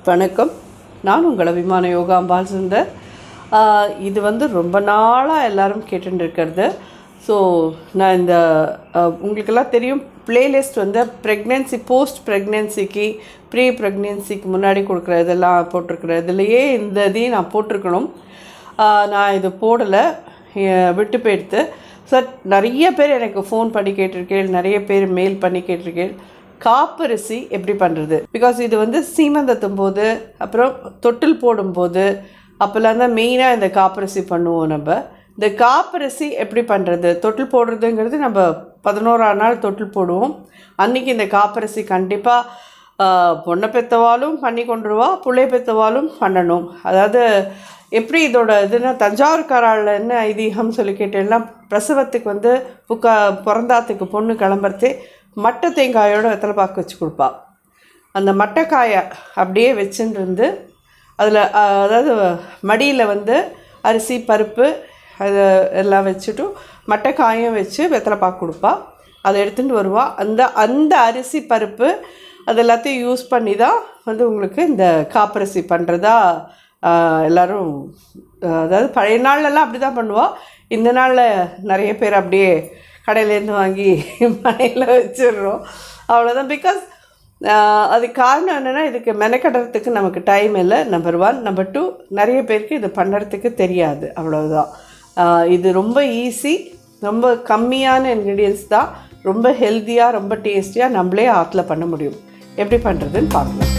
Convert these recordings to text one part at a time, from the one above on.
வணக்கம் நான் உங்கள் அபிமான யோகாம்பால் சுந்தர் ஆஹ் இது வந்து ரொம்ப நாளாக எல்லாரும் கேட்டுட்டு இருக்கிறது ஸோ நான் இந்த ஆஹ் உங்களுக்கெல்லாம் தெரியும் பிளேலிஸ்ட் வந்து ப்ரெக்னென்சி போஸ்ட் ப்ரெக்னென்சிக்கு ப்ரீ ப்ரெக்னென்சிக்கு முன்னாடி கொடுக்குற இதெல்லாம் போட்டிருக்கிறேன் இதுலையே இந்த இதையும் நான் போட்டிருக்கணும் ஆஹ் நான் இது போடலை எ- விட்டு போயிடுத்து சார் நிறைய பேர் எனக்கு ஃபோன் பண்ணி கேட்டிருக்கேன் நிறைய பேர் மெயில் பண்ணி கேட்டிருக்கேன் காப்பரிசி எப்படி பண்ணுறது பிகாஸ் இது வந்து சீமந்தத்தும் போது அப்புறம் தொட்டில் போடும்போது அப்போல்லாம் தான் மெயினாக இந்த காப்பரிசி பண்ணுவோம் நம்ம இந்த காப்பரிசி எப்படி பண்ணுறது தொட்டில் போடுறதுங்கிறது நம்ம பதினோராம் நாள் தொட்டில் போடுவோம் அன்றைக்கி இந்த காப்பரிசி கண்டிப்பாக பொண்ணை பெற்றவாலும் பண்ணி கொண்டுருவா புள்ளை பெற்றவாலும் பண்ணணும் அதாவது எப்படி இதோட இதுனா தஞ்சாவூர்காரால் என்ன ஐதீகம் சொல்லி கேட்டேன்னா பிரசவத்துக்கு வந்து புக்கா பிறந்தாத்துக்கு பொண்ணு கிளம்புறதே மட்டை தேங்காயோட வெத்தலை பாக்கு வச்சு கொடுப்பா அந்த மட்டைக்காயை அப்படியே வச்சுட்டு இருந்து அதில் அதாவது மடியில் வந்து அரிசி பருப்பு அது எல்லாம் வச்சுட்டு மட்டைக்காயும் வச்சு வெத்தலை பாக்கு கொடுப்பா அதை எடுத்துகிட்டு வருவா அந்த அந்த அரிசி பருப்பு அது எல்லாத்தையும் யூஸ் பண்ணி தான் வந்து உங்களுக்கு இந்த காப்பரிசி பண்ணுறதா எல்லோரும் அதாவது பழைய நாள்லலாம் அப்படி தான் பண்ணுவா இந்த நாளில் நிறைய பேர் அப்படியே கடையிலேருந்து வாங்கி மனையில் வச்சிடுறோம் அவ்வளோதான் பிகாஸ் அது காரணம் என்னென்னா இதுக்கு மெனக்கட்டுறதுக்கு நமக்கு டைம் இல்லை நம்பர் ஒன் நம்பர் டூ நிறைய பேருக்கு இது பண்ணுறதுக்கு தெரியாது அவ்வளவுதான் ஆஹ் இது ரொம்ப ஈஸி ரொம்ப கம்மியான இன்க்ரீடியன்ஸ் தான் ரொம்ப ஹெல்த்தியாக ரொம்ப டேஸ்டியாக நம்மளே ஆற்றுல பண்ண முடியும் எப்படி பண்ணுறதுன்னு பார்க்கலாம்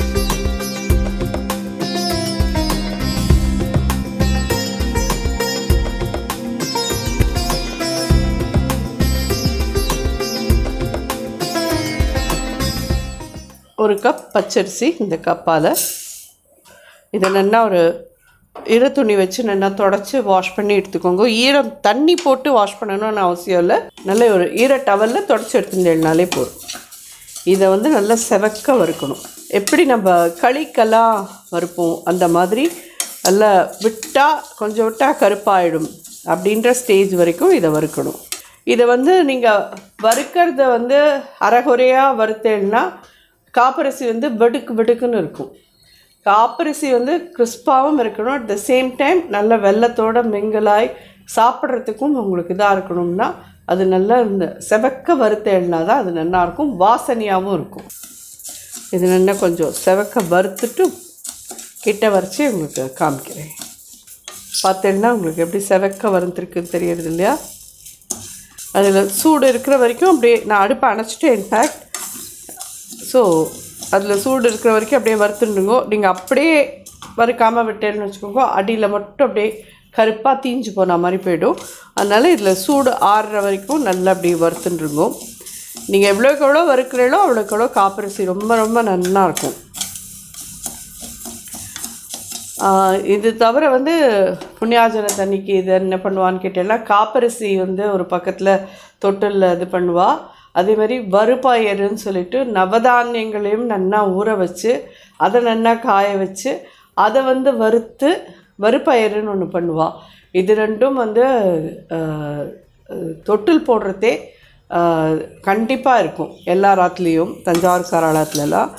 ஒரு கப் பச்சரிசி இந்த கப்பால் இதை நல்லா ஒரு ஈர துணி வச்சு நல்லா தொடச்சி வாஷ் பண்ணி எடுத்துக்கோங்க ஈரம் தண்ணி போட்டு வாஷ் பண்ணணும்னு அவசியம் இல்லை நல்ல ஒரு ஈர டவலில் தொடச்சி எடுத்துட்டேனாலே போதும் இதை வந்து நல்லா செவக்க வறுக்கணும் எப்படி நம்ம களிக்கெல்லாம் வறுப்போம் அந்த மாதிரி நல்லா விட்டால் கொஞ்சம் விட்டால் கருப்பாயிடும் அப்படின்ற ஸ்டேஜ் வரைக்கும் இதை வறுக்கணும் இதை வந்து நீங்கள் வறுக்கிறத வந்து அரைகுறையாக வறுத்தேன்னா காப்பரிசி வந்து வெடுக்கு வெடுக்குன்னு இருக்கும் காப்பரிசி வந்து கிறிஸ்பாகவும் இருக்கணும் அட் த சேம் டைம் நல்ல வெள்ளத்தோட மிங்கலாய் சாப்பிட்றதுக்கும் உங்களுக்கு இதாக இருக்கணும்னா அது நல்லா இந்த செவக்க வறுத்தேன்னா தான் அது நல்லா இருக்கும் வாசனையாகவும் இருக்கும் இது நல்லா கொஞ்சம் செவக்க வறுத்துட்டு கிட்ட வரைச்சி உங்களுக்கு காமிக்கிறேன் பார்த்தேன்னா உங்களுக்கு எப்படி செவக்க வறுத்துருக்குன்னு தெரியறது இல்லையா அதில் சூடு இருக்கிற வரைக்கும் அப்படியே நான் அடுப்பை அணைச்சிட்டு இன்ஃபேக்ட் ஸோ அதில் சூடு இருக்கிற வரைக்கும் அப்படியே வறுத்துடுங்க நீங்கள் அப்படியே வறுக்காமல் விட்டேன்னு வச்சுக்கோங்க அடியில் மட்டும் அப்படியே கருப்பாக தீஞ்சு போன மாதிரி போயிடும் அதனால் இதில் சூடு ஆறுற வரைக்கும் நல்லா அப்படி வறுத்துட்டுருங்க நீங்கள் எவ்வளோக்கு எவ்வளோ வறுக்கிறீங்களோ அவ்வளோக்கு எவ்வளோ காப்பரிசி ரொம்ப ரொம்ப நல்லா இருக்கும் ஆஹ் இது தவிர வந்து புண்ணியாஜன தண்ணிக்கு இது என்ன பண்ணுவான்னு கேட்டேன்னா காப்பரிசி வந்து ஒரு பக்கத்தில் தொட்டிலில் இது பண்ணுவா அதே மாதிரி வறுபாயருன்னு சொல்லிட்டு நவதானியங்களையும் நல்லா ஊற வச்சு அதை நல்லா காய வச்சு அதை வந்து வறுத்து வறுப்பயருன்னு ஒன்று பண்ணுவா இது ரெண்டும் வந்து ஆஹ், ஆஹ், தொட்டில் போடுறதே கண்டிப்பாக இருக்கும் எல்லா ராத்துலேயும் தஞ்சாவூர் காராளத்துலலாம்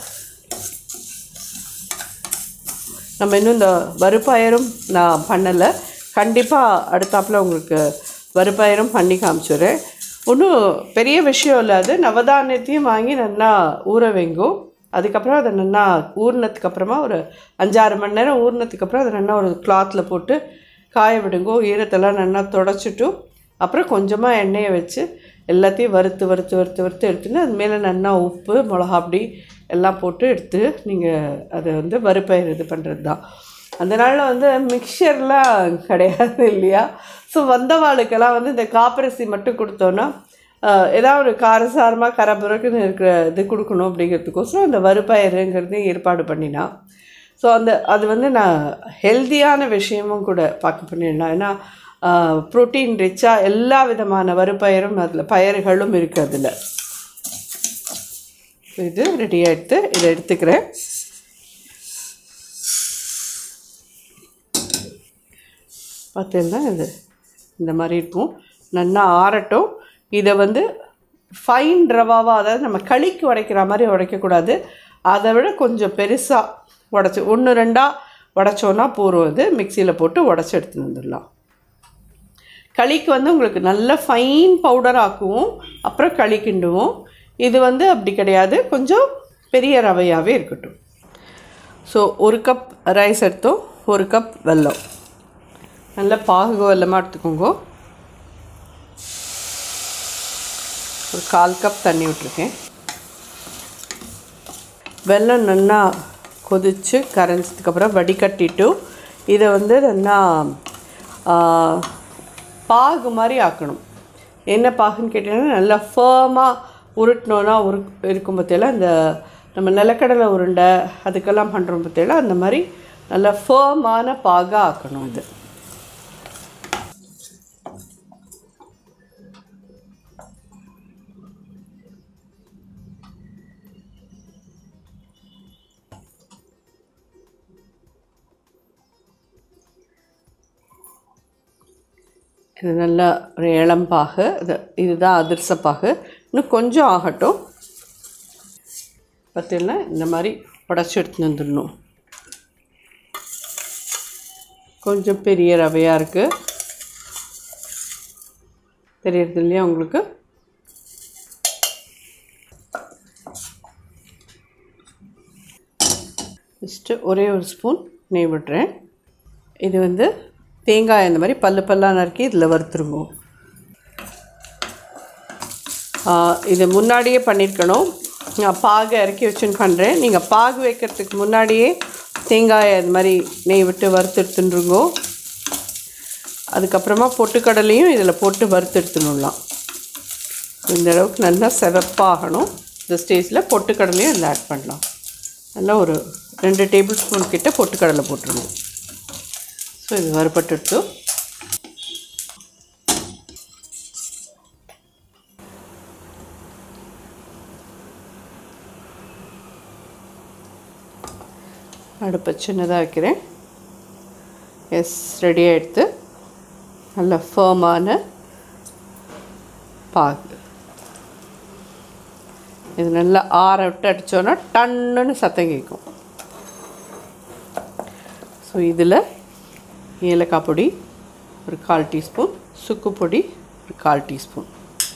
நம்ம இன்னும் இந்த வறுப்பயரும் நான் பண்ணலை கண்டிப்பாக அடுத்தாப்புல உங்களுக்கு வறுப்பயரும் பண்ணி காமிச்சுறேன் ஒன்றும் பெரிய விஷயம் இல்லை அது நவதானியத்தையும் வாங்கி நல்லா ஊற வைங்கோ அதுக்கப்புறம் அதை நல்லா ஊறினதுக்கு அப்புறமா ஒரு அஞ்சாறு மணி நேரம் ஊறினதுக்கு அப்புறம் அதை நல்லா ஒரு கிளாத்தில் போட்டு காய விடுங்கோ ஈரத்தெல்லாம் நல்லா தொடச்சிட்டு அப்புறம் கொஞ்சமாக எண்ணெயை வச்சு எல்லாத்தையும் வறுத்து வறுத்து வறுத்து வறுத்து எடுத்துன்னு அது மேலே நல்லா உப்பு மிளகா அப்படி எல்லாம் போட்டு எடுத்து நீங்கள் அதை வந்து வறுப்பயிர் இது பண்ணுறது தான் அந்த நாளில் வந்து மிக்சர்லாம் கிடையாது இல்லையா ஸோ வந்தவாளுக்கெல்லாம் வந்து இந்த காப்பரிசி மட்டும் கொடுத்தோன்னா ஆஹ், ஏதாவது ஒரு காரசாரமாக கரபுரக்குன்னு இருக்கிற இது கொடுக்கணும் அப்படிங்கிறதுக்கோசரம் அந்த வறுப்பயிறுங்கிறது ஏற்பாடு பண்ணினா ஸோ அந்த அது வந்து நான் ஹெல்தியான விஷயமும் கூட பார்க்க பண்ணிடலாம் ஏன்னா ப்ரோட்டீன் ரிச்சாக எல்லா விதமான வறுப்பயிரும் அதில் பயிர்களும் இருக்குது அதில் இது ரெடி ஆகிடுத்து இதை எடுத்துக்கிறேன் பார்த்தீங்கன்னா இது இந்த மாதிரி இருக்கும் நல்லா ஆறட்டும் இதை வந்து ஃபைன் ரவாவாக அதாவது நம்ம களிக்கு உடைக்கிற மாதிரி உடைக்கக்கூடாது அதை விட கொஞ்சம் பெருசாக உடச்சி ஒன்று ரெண்டாக உடச்சோன்னா போகிறோம் அது மிக்சியில் போட்டு உடச்சி எடுத்துன்னு வந்துடலாம் களிக்கு வந்து உங்களுக்கு நல்ல ஃபைன் பவுடர் ஆக்குவோம் அப்புறம் களி கிண்டுவோம் இது வந்து அப்படி கிடையாது கொஞ்சம் பெரிய ரவையாகவே இருக்கட்டும் ஸோ ஒரு கப் ரைஸ் எடுத்தோம் ஒரு கப் வெல்லம் நல்ல பாகு வெல்லமாக எடுத்துக்கோங்க ஒரு கால் கப் தண்ணி விட்ருக்கேன் வெல்லம் நல்லா கொதித்து கரைஞ்சதுக்கப்புறம் வடிகட்டிட்டு இதை வந்து நல்லா ஆ, பாகு மாதிரி ஆக்கணும் என்ன பாகுன்னு கேட்டிங்கன்னா நல்லா ஃபேமாக உருட்டினோன்னா உரு இருக்கும் பற்றியெல்லாம் இந்த நம்ம நிலக்கடலை உருண்டை அதுக்கெல்லாம் பண்ணுறோம் பற்றியெல்லாம் அந்த மாதிரி நல்லா ஃபேமான பாகாக ஆக்கணும் இது இது நல்லா ஒரு இளம்பாகு இது இதுதான் அதிர்சப்பாகு இன்னும் கொஞ்சம் ஆகட்டும் பார்த்தீங்கன்னா இந்த மாதிரி உடச்சி எடுத்துன்னு வந்துடணும் கொஞ்சம் பெரிய ரவையாக இருக்குது தெரியறது இல்லையா உங்களுக்கு ஃபஸ்ட்டு ஒரே ஒரு ஸ்பூன் நெய் விடுறேன் இது வந்து தேங்காய் இந்த மாதிரி பல்லு பல்லாக நறுக்கி இதில் வறுத்துருங்க ஆ, இது முன்னாடியே பண்ணியிருக்கணும் நான் பாகு இறக்கி வச்சுன்னு பண்ணுறேன் நீங்கள் பாகு வைக்கிறதுக்கு முன்னாடியே தேங்காயை இது மாதிரி நெய் விட்டு வறுத்து எடுத்துட்டுருங்கோ அதுக்கப்புறமா பொட்டுக்கடலையும் இதில் போட்டு வறுத்து எடுத்துடலாம் இந்த அளவுக்கு நல்லா செவப்பாகணும் இந்த ஸ்டேஜில் பொட்டுக்கடலையும் இதில் ஆட் பண்ணலாம் நல்லா ஒரு ரெண்டு டேபிள் ஸ்பூன் கிட்ட பொட்டுக்கடலை போட்டுருணும் ஸோ இது வறுபட்டுட்டு அடுப்பை சின்னதாக வைக்கிறேன் எஸ் ரெடி ஆகிடுத்து நல்ல ஃபேமான பாகு இது நல்லா ஆற விட்டு அடித்தோன்னா டன்னுன்னு சத்தம் கேட்கும் ஸோ இதில் ஏலக்காய் பொடி ஒரு கால் டீஸ்பூன் சுக்கு பொடி ஒரு கால் டீஸ்பூன்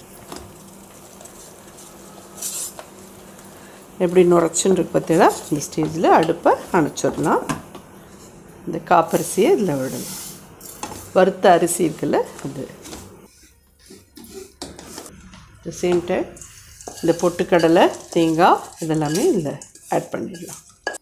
எப்படி நுரைச்சுன்னு இருக்கு பார்த்தீங்களா இந்த ஸ்டேஜில் அடுப்பை அணைச்சிடலாம் இந்த காப்பரிசியை இதில் விடணும் வறுத்த அரிசி இருக்குல்ல அது த சேம் டைம் இந்த பொட்டுக்கடலை தேங்காய் இதெல்லாமே இதில் ஆட் பண்ணிடலாம்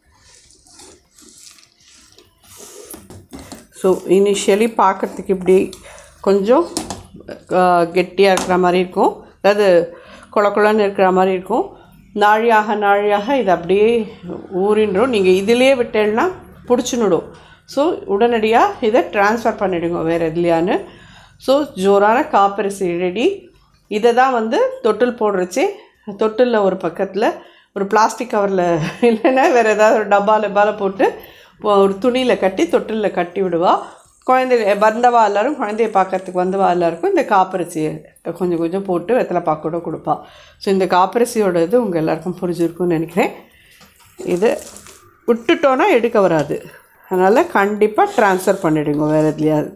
ஸோ இனிஷியலி பார்க்குறதுக்கு இப்படி கொஞ்சம் கெட்டியாக இருக்கிற மாதிரி இருக்கும் அதாவது கொல கொலன்னு இருக்கிற மாதிரி இருக்கும் நாழியாக நாழியாக இது அப்படியே ஊறின்றோம் நீங்கள் இதிலே விட்டேன்னா பிடிச்சினுடும் ஸோ உடனடியாக இதை ட்ரான்ஸ்ஃபர் பண்ணிவிடுங்க வேறு எதுலையான்னு ஸோ ஜோரான காப்பரிசி ரெடி இதை தான் வந்து தொட்டில் போடுறச்சே தொட்டிலில் ஒரு பக்கத்தில் ஒரு பிளாஸ்டிக் கவரில் இல்லைன்னா வேறு ஏதாவது ஒரு டப்பா டப்பாவில் போட்டு ஒரு துணியில் கட்டி தொட்டிலில் கட்டி விடுவா குழந்தை வந்தவா எல்லாரும் குழந்தைய பார்க்கறதுக்கு வந்தவா எல்லாருக்கும் இந்த காப்பரிசியை கொஞ்சம் கொஞ்சம் போட்டு வெத்தலை பாக்கு கூட கொடுப்பா ஸோ இந்த காப்பரிசியோட இது உங்கள் எல்லாருக்கும் புரிஞ்சிருக்கும்னு நினைக்கிறேன் இது விட்டுட்டோன்னா எடுக்க வராது அதனால் கண்டிப்பாக ட்ரான்ஸ்ஃபர் பண்ணிவிடுங்க வேறு எதுலையாவது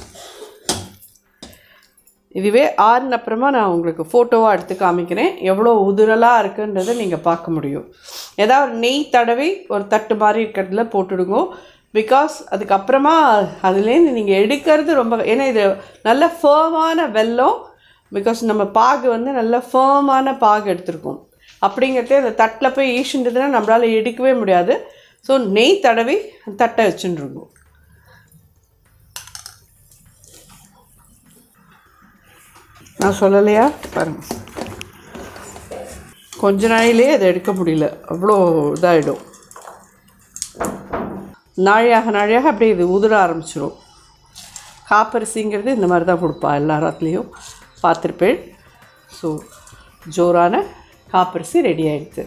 இதுவே ஆறுன அப்புறமா நான் உங்களுக்கு ஃபோட்டோவாக எடுத்து காமிக்கிறேன் எவ்வளோ உதிரலாக இருக்குன்றதை நீங்கள் பார்க்க முடியும் ஏதாவது நெய் தடவி ஒரு தட்டு மாதிரி இருக்கிறதுல போட்டுடுங்க பிகாஸ் அதுக்கப்புறமா அதுலேருந்து நீங்கள் எடுக்கிறது ரொம்ப ஏன்னா இது நல்ல ஃபேமான வெல்லம் பிகாஸ் நம்ம பாகு வந்து நல்ல ஃபேமான பாகு எடுத்திருக்கோம் அப்படிங்கிறதே அந்த தட்டில் போய் ஈஷுன்றதுன்னா நம்மளால் எடுக்கவே முடியாது ஸோ நெய் தடவி தட்டை வச்சுருக்கோம் நான் சொல்லலையா பாருங்க கொஞ்ச நாளிலே அதை எடுக்க முடியல அவ்வளோ இதாகிடும் நாழியாக நாழியாக அப்படியே இது உதிர ஆரம்பிச்சிடும் காப்பரிசிங்கிறது இந்த மாதிரி தான் கொடுப்பா எல்லா இடத்துலையும் பார்த்துருப்பேன் ஸோ ஜோரான காப்பரிசி ரெடி ஆயிடுது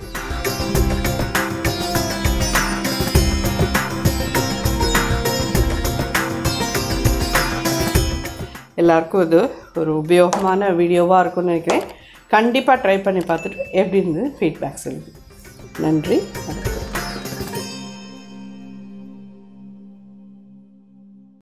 எல்லாருக்கும் இது ஒரு உபயோகமான வீடியோவாக இருக்கும்னு நினைக்கிறேன் கண்டிப்பாக ட்ரை பண்ணி பார்த்துட்டு எப்படி இருந்தது ஃபீட்பேக் சொல்லுங்கள் நன்றி வணக்கம்